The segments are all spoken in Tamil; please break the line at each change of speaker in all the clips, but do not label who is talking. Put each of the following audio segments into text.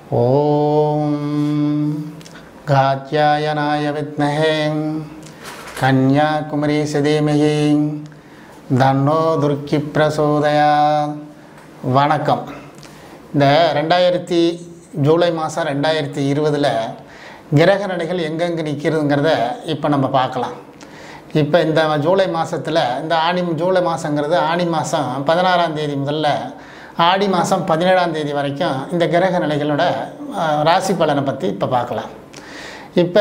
ॐ गात्यायनाय विद्महे कन्याकुमारी सदीमहि தன்னோ துர்க்கி பிரசோதயா வணக்கம் இந்த ரெண்டாயிரத்தி ஜூலை மாதம் ரெண்டாயிரத்தி இருபதில் கிரக நிலைகள் எங்கெங்கே நிற்கிறதுங்கிறத இப்போ நம்ம பார்க்கலாம் இப்போ இந்த ஜூலை மாதத்தில் இந்த ஆணி ஜூலை மாதங்கிறது ஆணி மாதம் பதினாறாம் தேதி முதல்ல ஆடி மாதம் பதினேழாம் தேதி வரைக்கும் இந்த கிரக நிலைகளோட அஹ், ராசி பலனை பற்றி இப்போ பார்க்கலாம் இப்போ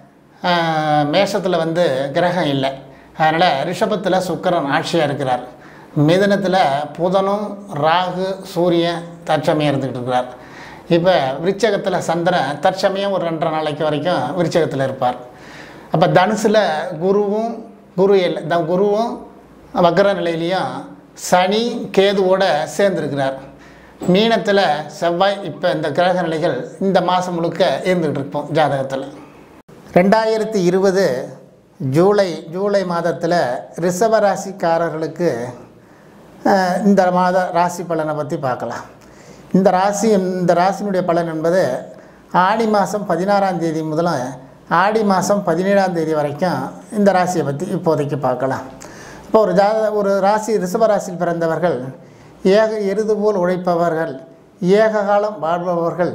மேஷத்தில் வந்து கிரகம் இல்லை அதனால் ரிஷபத்தில் சுக்கிரன் ஆட்சியாக இருக்கிறார் மிதனத்தில் புதனும் ராகு சூரியன் தற்சமயம் இருந்துக்கிட்டு இருக்கிறார் இப்போ விருச்சகத்தில் சந்திரன் தற்சமயம் ஒரு ரெண்டரை நாளைக்கு வரைக்கும் விருச்சகத்தில் இருப்பார் அப்போ தனுசில் குருவும் குரு இல்லை த குருவும் வக்ர நிலையிலையும் சனி கேதுவோட சேர்ந்துருக்கிறார் மீனத்தில் செவ்வாய் இப்போ இந்த கிரக நிலைகள் இந்த மாதம் முழுக்க இருந்துகிட்டு இருப்போம் ஜாதகத்தில் ரெண்டாயிரத்தி இருபது ஜூலை ஜூலை மாதத்தில் ரிஷப ராசிக்காரர்களுக்கு அஹ், இந்த மாத ராசி பலனை பற்றி பார்க்கலாம் இந்த ராசி இந்த ராசியினுடைய பலன் என்பது ஆடி மாதம் பதினாறாம் தேதி முதல் ஆடி மாதம் பதினேழாம் தேதி வரைக்கும் இந்த ராசியை பற்றி இப்போதைக்கு பார்க்கலாம் இப்போ ஒரு ஜாத ஒரு ராசி ரிஷப ராசியில் பிறந்தவர்கள் ஏக எருது போல் உழைப்பவர்கள் ஏக காலம் வாழ்பவர்கள்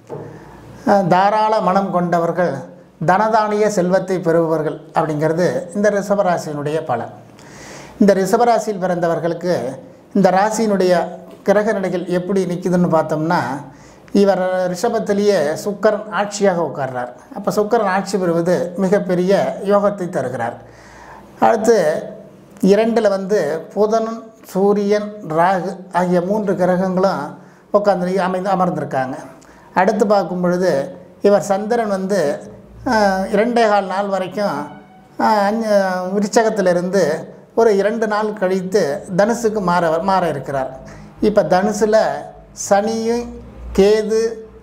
அஹ், தாராள மனம் கொண்டவர்கள் தனதானிய செல்வத்தை பெறுபவர்கள் அப்படிங்கிறது இந்த ரிஷபராசியினுடைய பலன் இந்த ரிஷபராசியில் பிறந்தவர்களுக்கு இந்த ராசியினுடைய கிரக நிலைகள் எப்படி நிற்குதுன்னு பார்த்தோம்னா இவர் ரிஷபத்திலேயே சுக்கரன் ஆட்சியாக உட்கார்றார் அப்போ சுக்கரன் ஆட்சி பெறுவது மிகப்பெரிய யோகத்தை தருகிறார் அடுத்து இரண்டில் வந்து புதன் சூரியன் ராகு ஆகிய மூன்று கிரகங்களும் உட்காந்து அமைந்து அமர்ந்திருக்காங்க அடுத்து பார்க்கும் பொழுது இவர் சந்திரன் வந்து ஆஹ், இரண்டே கால் நாள் வரைக்கும் ஆஹ், அஞ்சு விருச்சகத்திலிருந்து ஒரு இரண்டு நாள் கழித்து தனுசுக்கு மாற மாற இருக்கிறார் இப்போ தனுசில் சனியும் கேது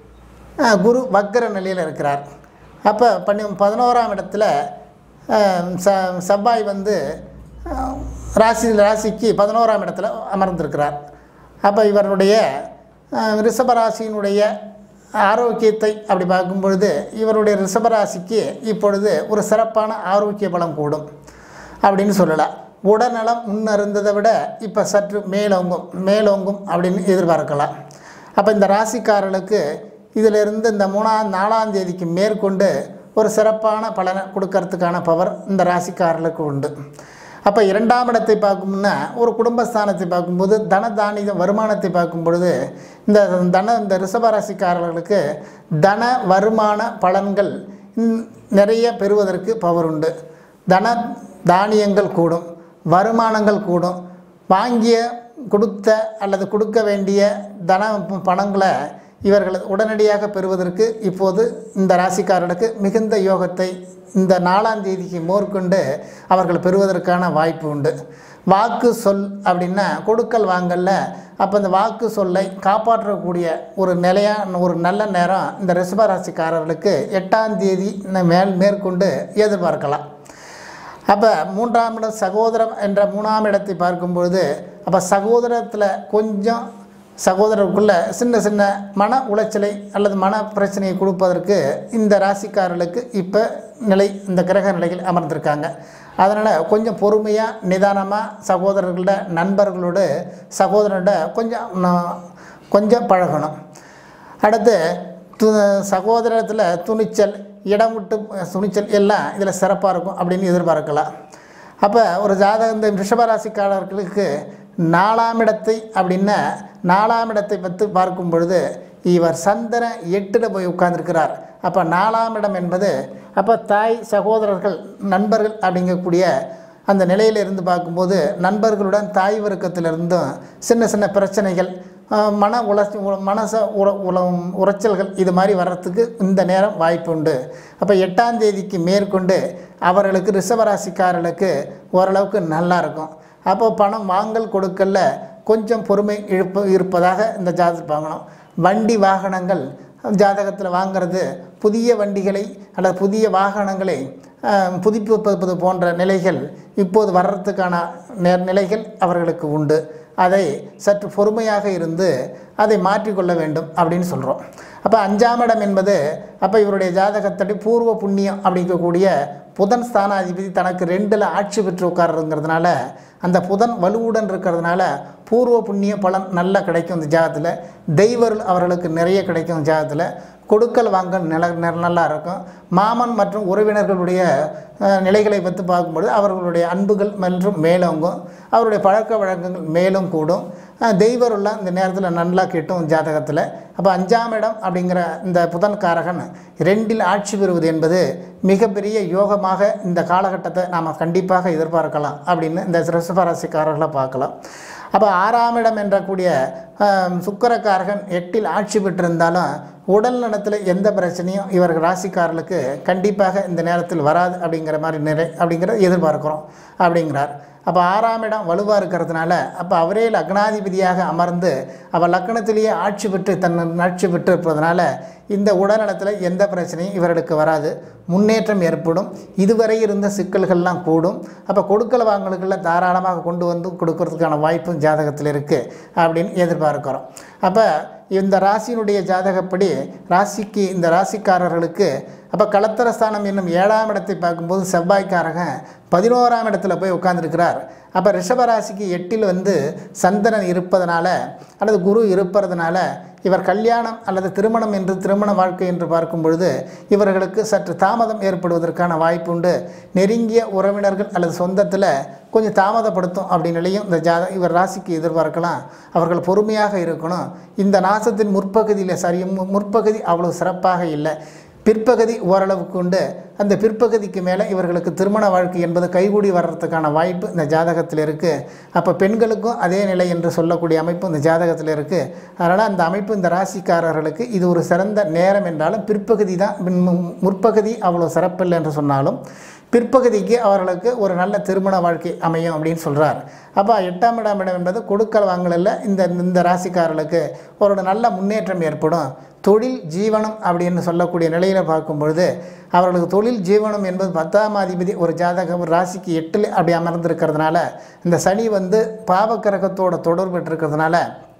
ஆஹ், குரு வக்கர நிலையில் இருக்கிறார் அப்போ பண்ணி பதினோராம் இடத்துல ஆஹ், ச செவ்வாய் வந்து ஆஹ், ராசி ராசிக்கு பதினோராம் இடத்துல அமர்ந்திருக்கிறார் அப்போ இவருடைய ஆஹ், ரிஷபராசியினுடைய ஆரோக்கியத்தை அப்படி பார்க்கும் பொழுது இவருடைய ரிஷபராசிக்கு இப்பொழுது ஒரு சிறப்பான ஆரோக்கிய பலம் கூடும் அப்படின்னு சொல்லலாம் உடல்நலம் முன்னருந்ததை விட இப்போ சற்று மேலோங்கும் மேலோங்கும் அப்படின்னு எதிர்பார்க்கலாம் அப்போ இந்த ராசிக்காரர்களுக்கு இதிலிருந்து இந்த மூணாம் நாலாம் தேதிக்கு மேற்கொண்டு ஒரு சிறப்பான பலனை கொடுக்கறதுக்கான பவர் இந்த ராசிக்காரர்களுக்கு உண்டு அப்போ இரண்டாம் இடத்தை பார்க்கும்னா ஒரு குடும்பஸ்தானத்தை பார்க்கும்போது தன தானிய வருமானத்தை பார்க்கும் பொழுது இந்த தன இந்த ரிஷபராசிக்காரர்களுக்கு தன வருமான பலன்கள் இன்- நிறைய பெறுவதற்கு பவர் உண்டு தன தானியங்கள் கூடும் வருமானங்கள் கூடும் வாங்கிய கொடுத்த அல்லது கொடுக்க வேண்டிய தன பணங்களை இவர்கள் உடனடியாக பெறுவதற்கு இப்போது இந்த ராசிக்காரர்களுக்கு மிகுந்த யோகத்தை இந்த நாலாம் தேதிக்கு மேற்கொண்டு அவர்கள் பெறுவதற்கான வாய்ப்பு உண்டு வாக்கு சொல் அப்படின்னா கொடுக்கல் வாங்கல்ல அப்போ இந்த வாக்கு சொல்லை காப்பாற்றக்கூடிய ஒரு நிலையான ஒரு நல்ல நேரம் இந்த ரிஷப ராசிக்காரர்களுக்கு எட்டாம் தேதி மேல் மேற்கொண்டு எதிர்பார்க்கலாம் அப்போ மூன்றாம் இடம் சகோதரம் என்ற மூணாம் இடத்தை பார்க்கும்பொழுது அப்போ சகோதரத்தில் கொஞ்சம் சகோதரருக்குள்ள சின்ன சின்ன மன உளைச்சலை அல்லது மன பிரச்சனையை கொடுப்பதற்கு இந்த ராசிக்காரர்களுக்கு இப்போ நிலை இந்த கிரக நிலைகள் அமர்ந்திருக்காங்க அதனால் கொஞ்சம் பொறுமையாக நிதானமாக சகோதரர்களோட நண்பர்களோட சகோதரனோட கொஞ்சம் ந- கொஞ்சம் பழகணும் அடுத்து து சகோதரத்தில் துணிச்சல் இடம் விட்டு துணிச்சல் எல்லாம் இதில் சிறப்பாக இருக்கும் அப்படின்னு எதிர்பார்க்கலாம் அப்போ ஒரு ஜாதகம் இந்த ரிஷபராசிக்காரர்களுக்கு நாலாம் இடத்தை அப்படின்னா நாலாம் இடத்தை பற்றி பார்க்கும் பொழுது இவர் சந்திரன் எட்டில் போய் உட்கார்ந்திருக்கிறார் அப்போ நாலாம் இடம் என்பது அப்போ தாய் சகோதரர்கள் நண்பர்கள் அப்படிங்கக்கூடிய அந்த நிலையில் இருந்து பார்க்கும்போது நண்பர்களுடன் தாய் வர்க்கத்திலிருந்தும் சின்ன சின்ன பிரச்சனைகள் ஆஹ், மன உள மனச உற உல உளைச்சல்கள் இது மாதிரி வர்றதுக்கு இந்த நேரம் வாய்ப்பு உண்டு அப்போ எட்டாம் தேதிக்கு மேற்கொண்டு அவர்களுக்கு ரிஷபராசிக்காரர்களுக்கு ஓரளவுக்கு நல்லா இருக்கும் அப்போ பணம் வாங்கல் கொடுக்கல கொஞ்சம் பொறுமை இழுப்பு இருப்பதாக இந்த ஜாதகம் பார்க்கணும் வண்டி வாகனங்கள் ஜாதகத்தில் வாங்கிறது புதிய வண்டிகளை அல்லது புதிய வாகனங்களை ஆஹ், புதுப்பிப்பது போன்ற நிலைகள் இப்போது வர்றதுக்கான நே நிலைகள் அவர்களுக்கு உண்டு அதை சற்று பொறுமையாக இருந்து அதை மாற்றிக்கொள்ள வேண்டும் அப்படின்னு சொல்கிறோம் அப்போ அஞ்சாம் இடம் என்பது அப்போ இவருடைய ஜாதகத்தடி பூர்வ புண்ணியம் அப்படிங்கக்கூடிய புதன் ஸ்தானாதிபதி தனக்கு ரெண்டில் ஆட்சி பெற்று உட்கார்றதுங்கிறதுனால அந்த புதன் வலுவுடன் இருக்கிறதுனால பூர்வ புண்ணிய பலன் நல்லா கிடைக்கும் இந்த ஜாதத்தில் தெய்வருள் அவர்களுக்கு நிறைய கிடைக்கும் இந்த ஜாதத்தில் கொடுக்கல் வாங்கல் நில ந- நல்லா இருக்கும் மாமன் மற்றும் உறவினர்களுடைய அஹ், நிலைகளை பற்றி பார்க்கும்பொழுது அவர்களுடைய அன்புகள் மற்றும் மேலோங்கும் அவருடைய பழக்க வழக்கங்கள் மேலும் கூடும் அஹ், தெய்வருள்ள இந்த நேரத்தில் நல்லா கிட்டும் ஜாதகத்தில் அப்போ அஞ்சாம் இடம் அப்படிங்கிற இந்த புதன் காரகன் ரெண்டில் ஆட்சி பெறுவது என்பது மிகப்பெரிய யோகமாக இந்த காலகட்டத்தை நாம் கண்டிப்பாக எதிர்பார்க்கலாம் அப்படின்னு இந்த ரிஷபராசிக்காரர்களை பார்க்கலாம் அப்போ ஆறாம் இடம் என்றக்கூடிய ஆம், சுக்கிரக்காரகன் எட்டில் ஆட்சி பெற்றிருந்தாலும் உடல் நலத்தில் எந்த பிரச்சனையும் இவர்கள் ராசிக்காரர்களுக்கு கண்டிப்பாக இந்த நேரத்தில் வராது அப்படிங்கிற மாதிரி நிறை அப்படிங்கிறத எதிர்பார்க்குறோம் அப்படிங்கிறார் அப்போ ஆறாம் இடம் வலுவாக இருக்கிறதுனால அப்போ அவரே லக்னாதிபதியாக அமர்ந்து அவர் லக்னத்திலேயே ஆட்சி பெற்று தன் ஆட்சி பெற்று இருப்பதனால இந்த உடல்நலத்தில் எந்த பிரச்சனையும் இவர்களுக்கு வராது முன்னேற்றம் ஏற்படும் இதுவரை இருந்த சிக்கல்கள்லாம் கூடும் அப்போ கொடுக்கல் வாங்கல்களில் தாராளமாக கொண்டு வந்து கொடுக்கறதுக்கான வாய்ப்பும் ஜாதகத்தில் இருக்குது அப்படின்னு எதிர்பார்க்கிறோம் அப்போ இந்த ராசியினுடைய ஜாதகப்படி ராசிக்கு இந்த ராசிக்காரர்களுக்கு அப்போ களத்திரஸ்தானம் என்னும் ஏழாம் இடத்தை பார்க்கும்போது செவ்வாய்க்காரகன் பதினோராம் இடத்துல போய் உட்கார்ந்திருக்கிறார் அப்போ ரிஷபராசிக்கு எட்டில் வந்து சந்திரன் இருப்பதனால அல்லது குரு இருப்பதனால இவர் கல்யாணம் அல்லது திருமணம் என்று திருமண வாழ்க்கை என்று பார்க்கும் பொழுது இவர்களுக்கு சற்று தாமதம் ஏற்படுவதற்கான வாய்ப்பு உண்டு நெருங்கிய உறவினர்கள் அல்லது சொந்தத்தில் கொஞ்சம் தாமதப்படுத்தும் அப்படின்னுலையும் இந்த ஜாத இவர் ராசிக்கு எதிர்பார்க்கலாம் அவர்கள் பொறுமையாக இருக்கணும் இந்த நாசத்தின் முற்பகுதியில் சரி மு- முற்பகுதி அவ்வளோ சிறப்பாக இல்லை பிற்பகுதி ஓரளவுக்கு உண்டு அந்த பிற்பகுதிக்கு மேலே இவர்களுக்கு திருமண வாழ்க்கை என்பது கைகூடி வர்றதுக்கான வாய்ப்பு இந்த ஜாதகத்தில் இருக்குது அப்போ பெண்களுக்கும் அதே நிலை என்று சொல்லக்கூடிய அமைப்பு இந்த ஜாதகத்தில் இருக்குது அதனால் அந்த அமைப்பு இந்த ராசிக்காரர்களுக்கு இது ஒரு சிறந்த நேரம் என்றாலும் பிற்பகுதி தான் பின் மு- முற்பகுதி அவ்வளோ சிறப்பில்லை என்று சொன்னாலும் பிற்பகுதிக்கு அவர்களுக்கு ஒரு நல்ல திருமண வாழ்க்கை அமையும் அப்படின்னு சொல்கிறார் அப்போ எட்டாம் இடம் இடம் என்பது கொடுக்கல் வாங்கலில் இந்த இந்த ராசிக்காரர்களுக்கு ஒரு நல்ல முன்னேற்றம் ஏற்படும் தொழில் ஜீவனம் அப்படின்னு சொல்லக்கூடிய நிலையில் பார்க்கும் பொழுது அவர்களுக்கு தொழில் ஜீவனம் என்பது பத்தாம் அதிபதி ஒரு ஜாதகம் ஒரு ராசிக்கு எட்டில் அப்படி அமர்ந்திருக்கிறதுனால இந்த சனி வந்து பாவக்கிரகத்தோட தொடர்பு பெற்றிருக்கிறதுனால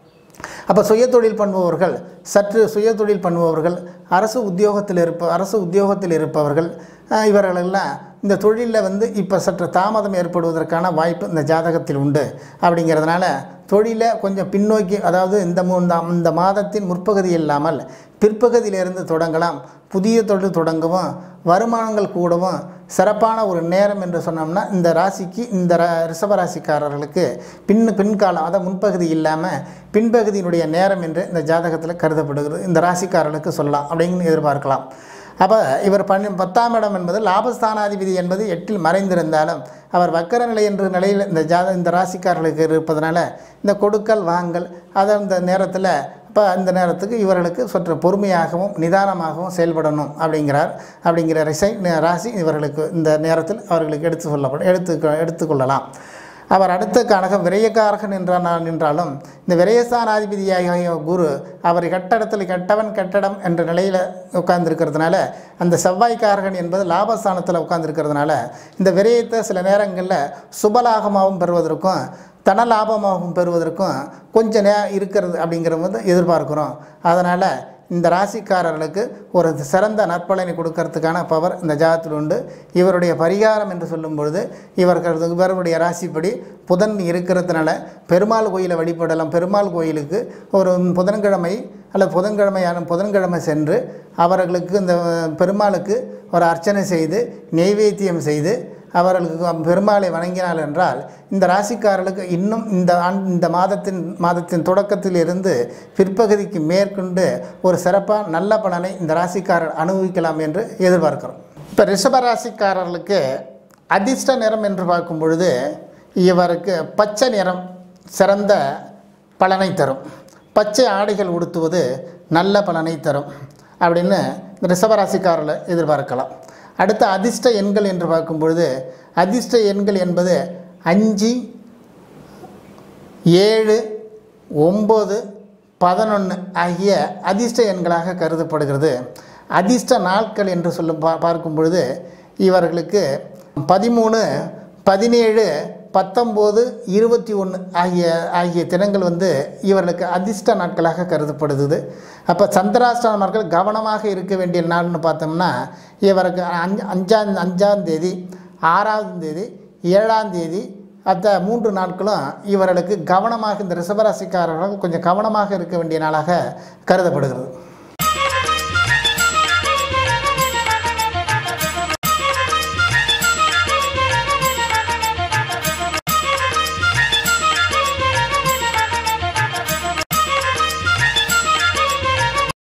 அப்போ சுயதொழில் பண்ணுபவர்கள் சற்று சுயதொழில் பண்ணுபவர்கள் அரசு உத்தியோகத்தில் இருப்ப அரசு உத்தியோகத்தில் இருப்பவர்கள் அஹ், இவர்களெல்லாம் இந்த தொழிலில் வந்து இப்போ சற்று தாமதம் ஏற்படுவதற்கான வாய்ப்பு இந்த ஜாதகத்தில் உண்டு அப்படிங்கிறதுனால தொழிலை கொஞ்சம் பின்னோக்கி அதாவது இந்த மூ- இந்த- இந்த மாதத்தின் முற்பகுதி இல்லாமல் பிற்பகுதியிலிருந்து தொடங்கலாம் புதிய தொழில் தொடங்கவும் வருமானங்கள் கூடவும் சிறப்பான ஒரு நேரம் என்று சொன்னோம்னா இந்த ராசிக்கு இந்த ர- ரிஷபராசிக்காரர்களுக்கு பின் பின்காலம் அதாவது முன்பகுதி இல்லாமல் பின்பகுதியினுடைய நேரம் என்று இந்த ஜாதகத்தில் கருதப்படுகிறது இந்த ராசிக்காரர்களுக்கு சொல்லலாம் அப்படின்னு எதிர்பார்க்கலாம் அப்போ இவர் பண்ணி பத்தாம் இடம் என்பது லாபஸ்தானாதிபதி என்பது எட்டில் மறைந்திருந்தாலும் அவர் வக்கர நிலை என்ற நிலையில் இந்த ஜாத இந்த ராசிக்காரர்களுக்கு இருப்பதனால இந்த கொடுக்கல் வாங்கல் அதை இந்த நேரத்தில் இப்போ இந்த நேரத்துக்கு இவர்களுக்கு சற்று பொறுமையாகவும் நிதானமாகவும் செயல்படணும் அப்படிங்கிறார் அப்படிங்கிற ரிசை ராசி இவர்களுக்கு இந்த நேரத்தில் அவர்களுக்கு எடுத்து சொல்லப்படும் எடுத்து எடுத்துக்கொள்ளலாம் அவர் அடுத்த கனகம் விரயக்காரகன் என்றான் என்றாலும் இந்த விரயஸ்தானாதிபதியாகிய குரு அவர் கட்டடத்தில் கெட்டவன் கட்டடம் என்ற நிலையில் உட்கார்ந்துருக்கிறதுனால அந்த செவ்வாய்க்காரகன் என்பது லாபஸ்தானத்தில் உட்கார்ந்துருக்கிறதுனால இந்த விரயத்தை சில நேரங்களில் சுபலாகமாகவும் பெறுவதற்கும் தன லாபமாகவும் பெறுவதற்கும் கொஞ்சம் நே இருக்கிறது அப்படிங்கிறது வந்து எதிர்பார்க்குறோம் அதனால் இந்த ராசிக்காரர்களுக்கு ஒரு சிறந்த நற்பலனை கொடுக்கறதுக்கான பவர் இந்த ஜாதத்தில் உண்டு இவருடைய பரிகாரம் என்று சொல்லும் பொழுது இவர்கள் இவருடைய ராசிப்படி புதன் இருக்கிறதுனால பெருமாள் கோயிலை வழிபடலாம் பெருமாள் கோயிலுக்கு ஒரு புதன்கிழமை அல்லது புதன்கிழமையான புதன்கிழமை சென்று அவர்களுக்கு இந்த பெருமாளுக்கு ஒரு அர்ச்சனை செய்து நெய்வேத்தியம் செய்து அவர்களுக்கு பெருமாளை வணங்கினால் என்றால் இந்த ராசிக்காரர்களுக்கு இன்னும் இந்த ஆண் இந்த மாதத்தின் மாதத்தின் தொடக்கத்தில் இருந்து பிற்பகுதிக்கு மேற்கொண்டு ஒரு சிறப்பாக நல்ல பலனை இந்த ராசிக்காரர் அனுபவிக்கலாம் என்று எதிர்பார்க்கிறோம் இப்போ ரிஷப ராசிக்காரர்களுக்கு அதிர்ஷ்ட நிறம் என்று பார்க்கும் பொழுது இவருக்கு பச்சை நிறம் சிறந்த பலனை தரும் பச்சை ஆடைகள் உடுத்துவது நல்ல பலனை தரும் அப்படின்னு இந்த ரிஷபராசிக்காரர்கள் எதிர்பார்க்கலாம் அடுத்த அதிர்ஷ்ட எண்கள் என்று பார்க்கும் பொழுது அதிர்ஷ்ட எண்கள் என்பது அஞ்சு ஏழு ஒம்பது பதினொன்று ஆகிய அதிர்ஷ்ட எண்களாக கருதப்படுகிறது அதிர்ஷ்ட நாட்கள் என்று சொல்லும் பா பார்க்கும் பொழுது இவர்களுக்கு பதிமூணு பதினேழு பத்தொம்போது இருபத்தி ஒன்று ஆகிய ஆகிய தினங்கள் வந்து இவர்களுக்கு அதிர்ஷ்ட நாட்களாக கருதப்படுது அப்போ சந்திராஷ்டம நாட்கள் கவனமாக இருக்க வேண்டிய நாள்னு பார்த்தோம்னா இவருக்கு அஞ்சு அஞ்சாம் அஞ்சாம் தேதி ஆறாம் தேதி ஏழாம் தேதி அந்த மூன்று நாட்களும் இவர்களுக்கு கவனமாக இந்த ரிஷபராசிக்காரர்கள் கொஞ்சம் கவனமாக இருக்க வேண்டிய நாளாக கருதப்படுகிறது